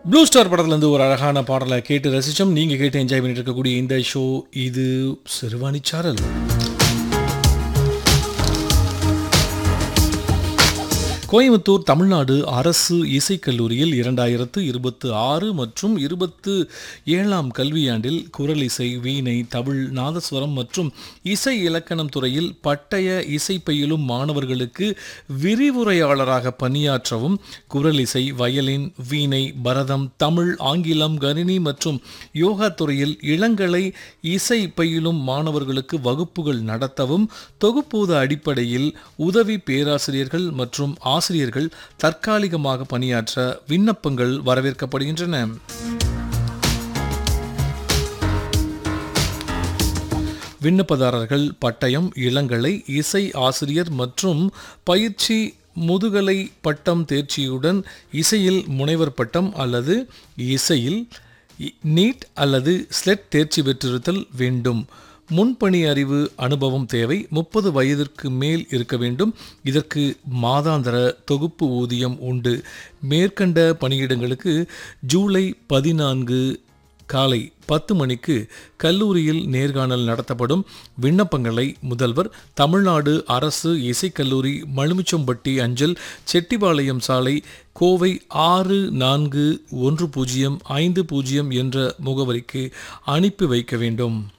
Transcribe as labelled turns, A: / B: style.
A: blue star படத்துலேருந்து ஒரு அழகான பாடலை கேட்டு ரசிச்சோம் நீங்கள் கேட்டு என்ஜாய் பண்ணிட்டு இருக்கக்கூடிய இந்த ஷோ இது சிறுவாணி சாரல் கோயம்புத்தூர் தமிழ்நாடு அரசு இசைக்கல்லூரியில் இரண்டாயிரத்து இருபத்து ஆறு மற்றும் இருபத்து ஏழாம் கல்வியாண்டில் குரல் இசை வீணை தவிழ் நாதஸ்வரம் மற்றும் இசை இலக்கணம் துறையில் பட்டய இசை பயிலும் மாணவர்களுக்கு விரிவுரையாளராக பணியாற்றவும் குரல் இசை வயலின் வீணை பரதம் தமிழ் ஆங்கிலம் கணினி மற்றும் யோகா துறையில் இளங்கலை இசை பயிலும் மாணவர்களுக்கு வகுப்புகள் நடத்தவும் தொகுப்பூத அடிப்படையில் உதவி பேராசிரியர்கள் மற்றும் ஆசிரியர்கள் தற்காலிகமாக பணியாற்ற விண்ணப்பங்கள் வரவேற்கப்படுகின்றன விண்ணப்பதாரர்கள் பட்டயம் இளங்கலை இசை ஆசிரியர் மற்றும் பயிற்சி முதுகலை பட்டம் தேர்ச்சியுடன் இசையில் முனைவர் பட்டம் அல்லது இசையில் இ- நீட் அல்லது ஸ்லெட் தேர்ச்சி பெற்றிருத்தல் வேண்டும் முன்பணி அறிவு அனுபவம் தேவை முப்பது வயதிற்கு மேல் இருக்க வேண்டும் இதற்கு மாதாந்திர தொகுப்பு ஊதியம் உண்டு மேற்கண்ட பணியிடங்களுக்கு ஜூலை பதினான்கு காலை பத்து மணிக்கு கல்லூரியில் நேர்காணல் நடத்தப்படும் விண்ணப்பங்களை முதல்வர் தமிழ்நாடு அரசு இசைக்கல்லூரி மழுமிச்சம்பட்டி அஞ்சல் செட்டிபாளையம் சாலை கோவை ஆறு நான்கு ஒன்று பூஜ்ஜியம் ஐந்து பூஜ்ஜியம் என்ற முகவரிக்கு அனுப்பி வைக்க வேண்டும்